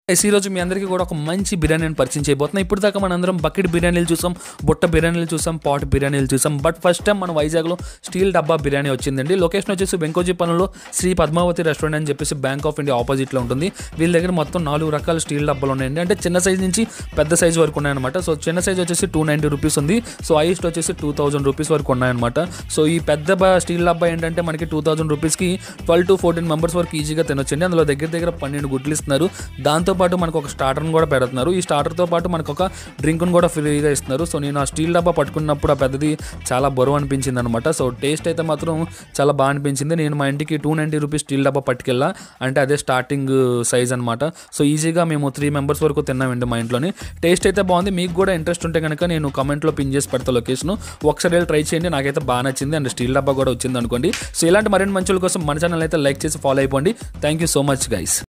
yes ఈరోజు మీ అందరికీ కూడా ఒక మంచి బిర్యానీని పరిచయం చేయబోతున్నాం ఇప్పుడు దాకా మన అందరం బకెట్ బిర్యానీలు చూసాం బుట్ట బిర్యానీలు చూసాం పాట్ బిర్యానీలు చూసాం బట్ ఫస్ట్ టైం మన వైజాగ్లో స్టీల్ డబ్బా బిర్యానీ వచ్చిందండి లొకేషన్ వచ్చేసి వెంకోజీ పనులో శ్రీ పద్మావతి రెస్టారెంట్ అని చెప్పేసి బ్యాంక్ ఆఫ్ ఇండియా ఆపోజిట్లో ఉంటుంది వీళ్ళ దగ్గర మొత్తం నాలుగు రకాల స్టీల్ డబ్బాలు ఉన్నాయండి అంటే చిన్న సైజ్ నుంచి పెద్ద సైజ్ వరకు ఉన్నాయన్నమాట సో చిన్న సైజ్ వచ్చేసి టూ నైంటీ రూపీస్ ఉంది సో హైయెస్ట్ వచ్చేసి టూ థౌజండ్ రూపీస్ వరకు ఉన్నాయన్నమాట సో ఈ పెద్ద బ- స్టీల్ డబ్బా ఏంటంటే మనకి టూ థౌజండ్ రూపీస్కి ట్వెల్వ్ టు ఫోర్టీన్ మెంబర్స్ వరకు ఈజీగా తినొచ్చండి అందులో దగ్గర దగ్గర పన్నెండు గుడ్లు ఇస్తున్నారు దాంతోపాటు మనకు ఒక స్టార్టర్ని కూడా పెడుతున్నారు ఈ స్టార్టర్తో పాటు మనకు ఒక డ్రింక్ను కూడా ఫ్రీగా ఇస్తున్నారు సో నేను ఆ స్టీల్ డబ్బా పట్టుకున్నప్పుడు ఆ పెద్దది చాలా బరువు అనిపించింది అనమాట సో టేస్ట్ అయితే మాత్రం చాలా బాగా అనిపించింది నేను మా ఇంటికి టూ నైంటీ రూపీస్ స్టీల్ డబ్బా పట్టుకెళ్ళా అంటే అదే స్టార్టింగ్ సైజ్ అనమాట సో ఈజీగా మేము త్రీ మెంబర్స్ వరకు తిన్నామండి మా ఇంట్లోని టేస్ట్ అయితే బాగుంది మీకు కూడా ఇంట్రెస్ట్ ఉంటే కనుక నేను కమెంట్లో పిన్ చేసి పెడతా లొకేషన్ ఒకసారి వెళ్ళి ట్రై చేయండి నాకైతే బాగా నచ్చింది అండ్ స్టీల్ డబ్బా కూడా వచ్చింది అనుకోండి సో ఇలాంటి మరిన్ని మంచుల కోసం మన ఛానల్ అయితే లైక్ చేసి ఫాలో అయిపోండి thank you so much guys